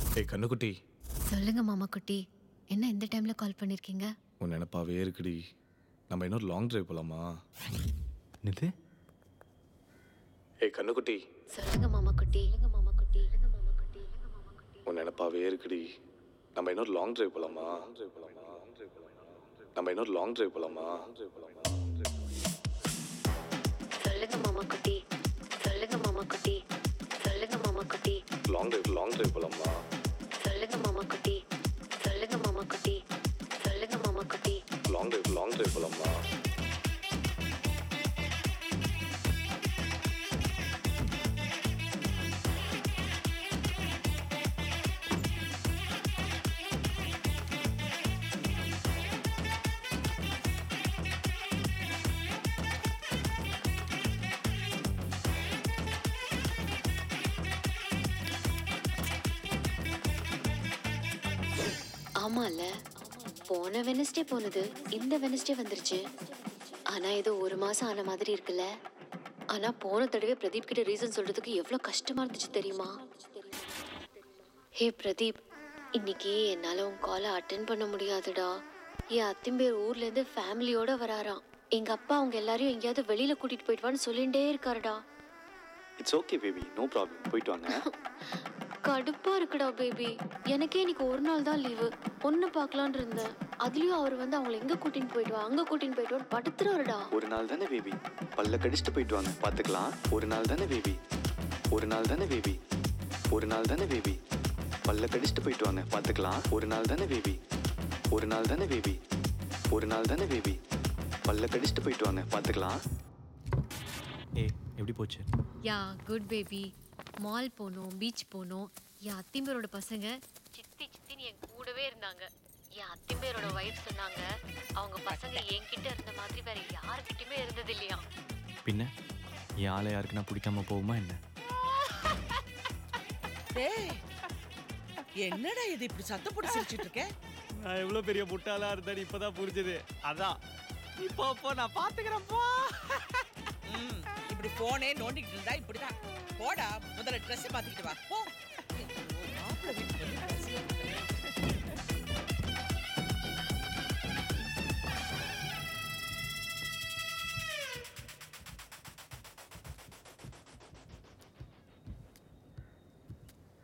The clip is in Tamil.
ஏய் கண்ணுக்குட்டி சொல்லுங்க மாமா குட்டி என்ன இந்த டைம்ல கால் பண்ணிருக்கீங்க உன் நினப்பாவே இருக்குடி நம்ம இன்னொரு லாங் டிரைவ் போலாமா என்னது ஏய் கண்ணுக்குட்டி சொல்லுங்க மாமா குட்டி சொல்லுங்க மாமா குட்டி சொல்லுங்க மாமா குட்டி உன் நினப்பாவே இருக்குடி நம்ம இன்னொரு லாங் டிரைவ் போலாமா நம்ம இன்னொரு லாங் டிரைவ் போலாமா சொல்லுங்க மாமா குட்டி சொல்லுங்க மாமா குட்டி சொல்லுங்க மாமா குட்டி லாங் டிரைவ் லாங் டிரைவ் போலாமா சொல்லுங்க மாமா குட்டி சொல்லுங்க மாமா குட்டி சொல்லுங்க மாமா குட்டி லாங் டிரைவ் லாங் டிரைவ் போலாமா ஆமால போன வெனஸ்டே போனது இந்த வெனஸ்டே வந்துருச்சு ஆனா இது ஒரு மாசம் ஆன மாதிரி இருக்குல்ல ஆனா போன தடவை பிரதீப் கிட்ட ரீசன் சொல்றதுக்கு எவ்வளவு கஷ்டமா இருந்துச்சு தெரியுமா ஹே பிரதீப் இன்னைக்கு என்னால உன் காலை அட்டென்ட் பண்ண முடியாதுடா என் அத்திம்பேர் ஊர்ல இருந்து ஃபேமிலியோட வராராம் எங்க அப்பா அவங்க எல்லாரையும் எங்கேயாவது வெளியில கூட்டிட்டு போயிட்டு சொல்லிட்டே இருக்காருடா it's okay baby no problem போயிட்டு வாங்க கடுப்பா இருக்குடா பேபி எனக்கே இன்னைக்கு ஒரு நாள் தான் லீவு பொண்ணு பார்க்கலான்னு இருந்தேன் அதுலயும் அவர் வந்து அவங்கள எங்க கூட்டின்னு போயிட்டு வா அங்க கூட்டின்னு போயிட்டு வான்னு படுத்துறாருடா ஒரு நாள் தானே பேபி பல்ல கடிச்சிட்டு போயிட்டு வாங்க பார்த்துக்கலாம் ஒரு நாள் தானே பேபி ஒரு நாள் தானே பேபி ஒரு நாள் தானே பேபி பல்ல கடிச்சிட்டு போயிட்டு வாங்க பார்த்துக்கலாம் ஒரு நாள் தானே பேபி ஒரு நாள் தானே பேபி ஒரு நாள் தானே பேபி பல்ல கடிச்சிட்டு போயிட்டு வாங்க பார்த்துக்கலாம் ஏய் எப்படி போச்சு யா குட் பேபி மால் போனோம் பீச் போனோம் என் அத்திம்பேரோட பசங்க சித்தி சித்தின்னு என் கூடவே இருந்தாங்க என் அத்திம்பேரோட ஒய்ஃப் சொன்னாங்க அவங்க பசங்க என்கிட்ட இருந்த மாதிரி வேற யாருக்கிட்டயுமே இருந்தது இல்லையா பின்ன என் ஆளை யாருக்குன்னா பிடிக்காம போகுமா என்ன டேய் என்னடா இது இப்படி சத்தம் போட்டு சிரிச்சிட்டு இருக்க நான் எவ்வளோ பெரிய முட்டாளா இருந்தேன்னு இப்போதான் புரிஞ்சுது அதான் இப்போ அப்போ நான் பார்த்துக்கிறேன்ப்பா ம், இப்படி போனே நோண்டிக்கிட்டு இருந்தா இப்படிதான் போடா முதல்ல ட்ரெஸ் மாத்திக்கிட்டு வா போ ஐயோ, மாப்பிள்ளை வீட்டுக்கு வந்து dress.